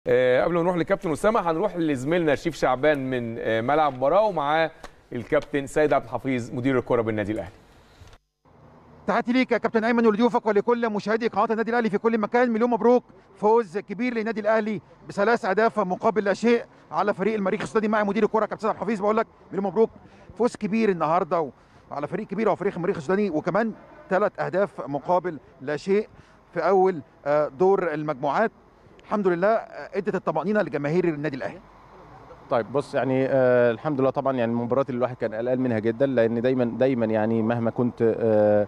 آه، قبل ما نروح لكابتن اسامه هنروح لزميلنا شريف شعبان من آه، ملعب المباراه ومعاه الكابتن سيد عبد الحفيظ مدير الكره بالنادي الاهلي تحياتي ليك يا كابتن ايمن ولضيوفك ولكل مشاهدي قناه النادي الاهلي في كل مكان مليون مبروك فوز كبير للنادي الاهلي بثلاث اهداف مقابل لا شيء على فريق المريخ السوداني مع مدير الكره كابتن سيد عبد الحفيظ بقول لك مليون مبروك فوز كبير النهارده على فريق كبير وهو فريق المريخ السوداني وكمان ثلاث اهداف مقابل لا شيء في اول آه، دور المجموعات الحمد لله آه، ادت الطمانينه لجماهير النادي الاهلي طيب بص يعني آه الحمد لله طبعا يعني المباريات اللي الواحد كان قلقان منها جدا لان دايما دايما يعني مهما كنت آه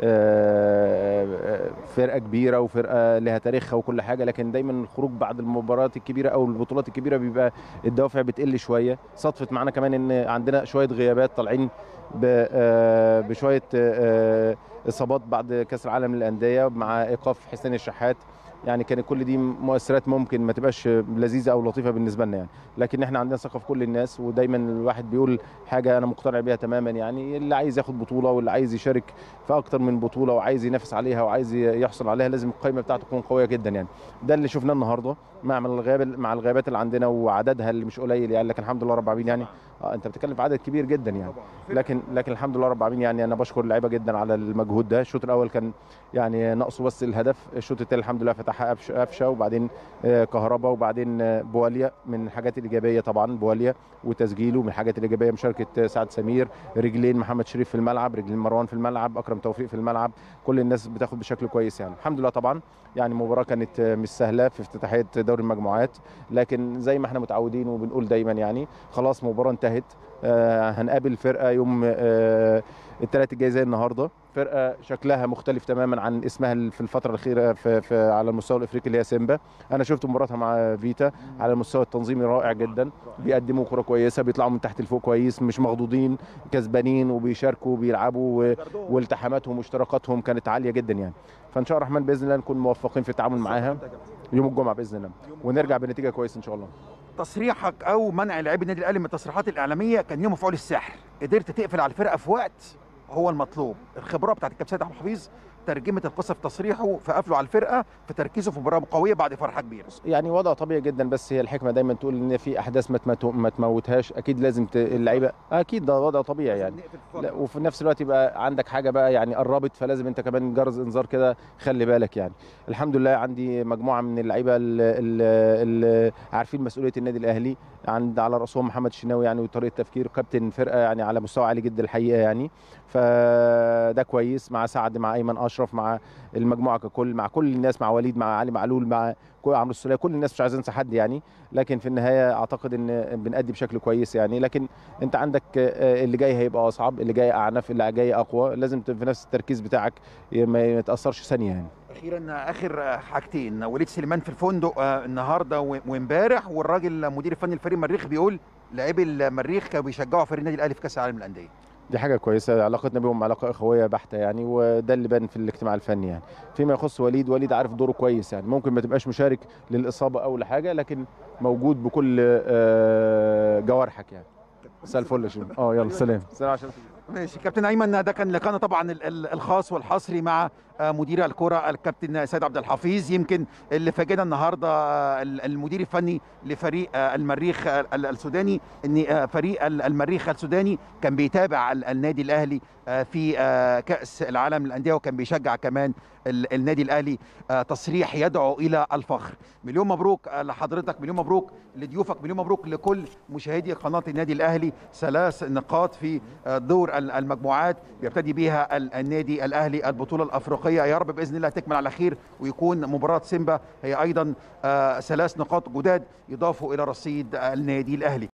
آه فرقه كبيره وفرقه لها تاريخها وكل حاجه لكن دايما الخروج بعد المباريات الكبيره او البطولات الكبيره بيبقى الدوافع بتقل شويه صدفت معانا كمان ان عندنا شويه غيابات طالعين ب- آه، بشويه آه، اصابات بعد كاس العالم للانديه مع ايقاف حسين الشحات يعني كانت كل دي مؤثرات ممكن ما تبقاش لذيذه او لطيفه بالنسبه لنا يعني لكن احنا عندنا ثقه في كل الناس ودايما الواحد بيقول حاجه انا مقتنع بيها تماما يعني اللي عايز ياخد بطوله واللي عايز يشارك في اكتر من بطوله وعايز ينافس عليها وعايز يحصل عليها لازم القائمه بتاعته تكون قويه جدا يعني ده اللي شفناه النهارده مع الغياب مع الغيابات اللي عندنا وعددها اللي مش قليل يعني لكن الحمد لله رب العالمين يعني اه انت بتتكلم في عدد كبير جدا يعني لكن لكن الحمد لله رب العالمين يعني انا بشكر اللعيبه جدا على المجهود ده الشوط الاول كان يعني ناقصه بس الهدف الشوط الثاني الحمد لله فتحها قفشه قفشه وبعدين آه، كهربا وبعدين آه، بواليا من الحاجات الايجابيه طبعا بواليا وتسجيله من الحاجات الايجابيه مشاركه آه، سعد سمير رجلين محمد شريف في الملعب رجلين مروان في الملعب اكرم توفيق في الملعب كل الناس بتاخد بشكل كويس يعني الحمد لله طبعا يعني المباراه كانت آه، مش سهله في افتتاحيه دوري المجموعات لكن زي ما احنا متعودين وبنقول دايما يعني خلاص المباراه انتهت آه، هنقابل فرقه يوم آه، الثلاث الجاي زي النهارده فرقه شكلها مختلف تماما عن اسمها ال- في الفتره الاخيره في, في على المستوى الافريقي اللي هي سيمبا انا شفت مباراتها مع فيتا على المستوى التنظيمي رائع جدا بيقدموا كره كويسه بيطلعوا من تحت لفوق كويس مش مخضوضين كسبانين وبيشاركوا وبيلعبوا و- والتحاماتهم واشتراكاتهم كانت عاليه جدا يعني فان شاء الله الرحمن باذن الله نكون موفقين في التعامل معاها يوم الجمعه باذن الله ونرجع بنتيجه كويسه ان شاء الله تصريحك او منع لاعبي النادي الاهلي من التصريحات الاعلاميه كان يوم مفعول السحر قدرت تقفل على الفرقه في وقت هو المطلوب الخبره بتاعت الكابتن سيد عبد الحفيظ ترجمه القصه في تصريحه في قفله على الفرقه في تركيزه في مباراه قويه بعد فرحه كبيره يعني وضع طبيعي جدا بس هي الحكمه دايما تقول ان في احداث ما تمت- ما تموتهاش اكيد لازم ت- اللعيبه اكيد ده وضع طبيعي يعني لا وفي نفس الوقت يبقى عندك حاجه بقى يعني قربت فلازم انت كمان جرس انذار كده خلي بالك يعني الحمد لله عندي مجموعه من اللعيبه اللي عارفين مسؤوليه النادي الاهلي عند على راسهم محمد الشناوي يعني وطريقه تفكير كابتن فرقه يعني على مستوى عالي جدا الحقيقه يعني فده كويس مع سعد مع ايمن اشرف مع المجموعه ككل مع كل الناس مع وليد مع علي معلول مع كل- عمرو السوليه كل الناس مش عايز انسى حد يعني لكن في النهايه اعتقد ان بنأدي بشكل كويس يعني لكن انت عندك آه، اللي جاي هيبقى اصعب اللي جاي اعنف اللي جاي اقوى لازم ت- في نفس التركيز بتاعك ما يتاثرش ثانيه يعني اخيرا اخر حاجتين وليد سليمان في الفندق آه، النهارده و- وامبارح والراجل مدير الفني الفريق المريخ بيقول لاعبي المريخ كانوا بيشجعوا فريق النادي الاهلي في كاس العالم للانديه دي حاجه كويسه علاقتنا بيهم علاقه اخويه بحته يعني وده اللي بان في الاجتماع الفني يعني فيما يخص وليد وليد عارف دوره كويس يعني ممكن ما تبقاش مشارك للاصابه او لحاجه لكن موجود بكل آه، جوارحك يعني مساء الفل يا شباب. اه يلا سلام سلام عشان ماشي كابتن ايمن ده كان لقاءنا طبعا ال- ال- الخاص والحصري مع آه، مدير الكره الكابتن سيد عبد الحفيظ يمكن اللي فاجئنا النهارده آه، ال- المدير الفني لفريق آه، المريخ آه، ال- السوداني ان آه، فريق ال- المريخ السوداني كان بيتابع ال- النادي الاهلي آه، في آه، كاس العالم للانديه وكان بيشجع كمان ال- النادي الاهلي آه، تصريح يدعو الى الفخر مليون مبروك آه، لحضرتك مليون مبروك لضيوفك مليون مبروك لكل مشاهدي قناه النادي الاهلي ثلاث نقاط في آه، دور ال- المجموعات بيبتدي بيها ال- النادي الاهلي البطوله الافريقيه يا رب باذن الله تكمل على خير ويكون مباراه سيمبا هي ايضا آه، ثلاث نقاط جداد يضافوا الى رصيد النادي الاهلي